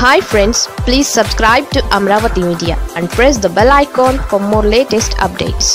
hi friends please subscribe to Amaravati media and press the bell icon for more latest updates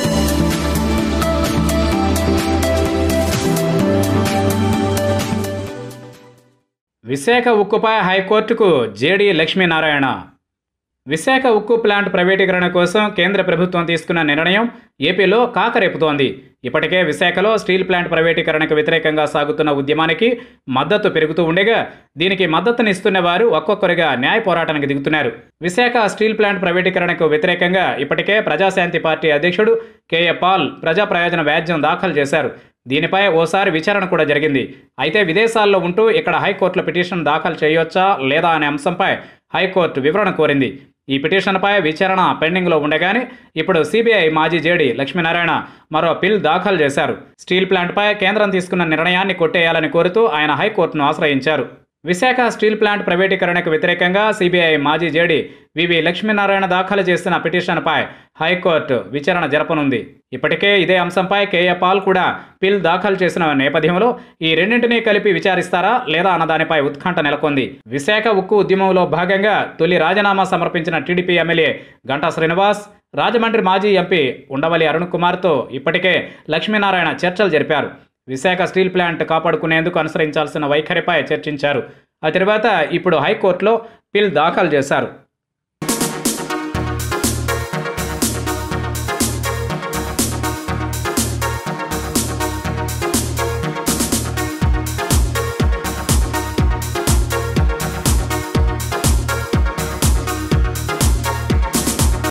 Visakha ఉక్కుపై హైకోర్టుకు JD Lakshminarayana Visakha ఉక్కు plant ప్రైవేటీకరణ కోసం కేంద్ర ప్రభుత్వం తీసుకున్న నిర్ణయం ఏపీలో కాకరేపుతోంది ఇప్పటికే విశాఖలో స్టీల్ ప్లాంట్ ప్రైవేటీకరణకు వ్యతిరేకంగా సాగుతున్న ఉద్యమానికి మద్దతు పెరుగుతూ ఉండగా దీనికి మద్దతునిస్తున్న వారు ఒక్కొక్కరిగా న్యాయ పోరాటానికి దిగుతున్నారు విశాఖ స్టీల్ ప్లాంట్ ప్రైవేటీకరణకు వ్యతిరేకంగా ఇప్పటికే ప్రజాశాంతి పార్టీ అధ్యక్షుడు కేఏ పాల్ ప్రజా ప్రయోజన వ్యాజ్యం దాఖలు చేశారు దీనిపై ఓసారి విచారణ కూడా జరిగింది అయితే విదేశాల్లో ఉంటూ ఇక్కడ హైకోర్టులో పిటిషన్ దాఖలు చేయొచ్చా లేదా అనే అంశంపై హైకోర్టు వివరణ కోరింది ఈ పిటిషన్పై విచారణ పెండింగ్లో ఉండగానే ఇప్పుడు సిబిఐ మాజీ జేడి లక్ష్మీనారాయణ మరో పిల్ దాఖలు చేశారు స్టీల్ ప్లాంట్పై కేంద్రం తీసుకున్న నిర్ణయాన్ని కొట్టేయాలని కోరుతూ ఆయన హైకోర్టును ఆశ్రయించారు విశాఖ స్టీల్ ప్లాంట్ ప్రైవేటీకరణకు వ్యతిరేకంగా సిబిఐ మాజీ జేడి వివి లక్ష్మీనారాయణ దాఖలు చేసిన పిటిషన్పై హైకోర్టు విచారణ జరపనుంది ఇప్పటికే ఇదే అంశంపై కేఏ పాల్ కూడా పిల్ దాఖలు చేసిన నేపథ్యంలో ఈ రెండింటినీ కలిపి విచారిస్తారా లేదా అన్న దానిపై ఉత్కంఠ నెలకొంది విశాఖ ఉక్కు ఉద్యమంలో భాగంగా తొలి రాజీనామా సమర్పించిన టీడీపీ ఎమ్మెల్యే గంటా శ్రీనివాస్ రాజమండ్రి మాజీ ఎంపీ ఉండవల్లి అరుణ్ కుమార్తో ఇప్పటికే లక్ష్మీనారాయణ చర్చలు జరిపారు విశాఖ స్టీల్ ప్లాంట్ కాపాడుకునేందుకు అనుసరించాల్సిన వైఖరిపై చర్చించారు ఆ తర్వాత ఇప్పుడు హైకోర్టులో పిల్ దాఖలు చేశారు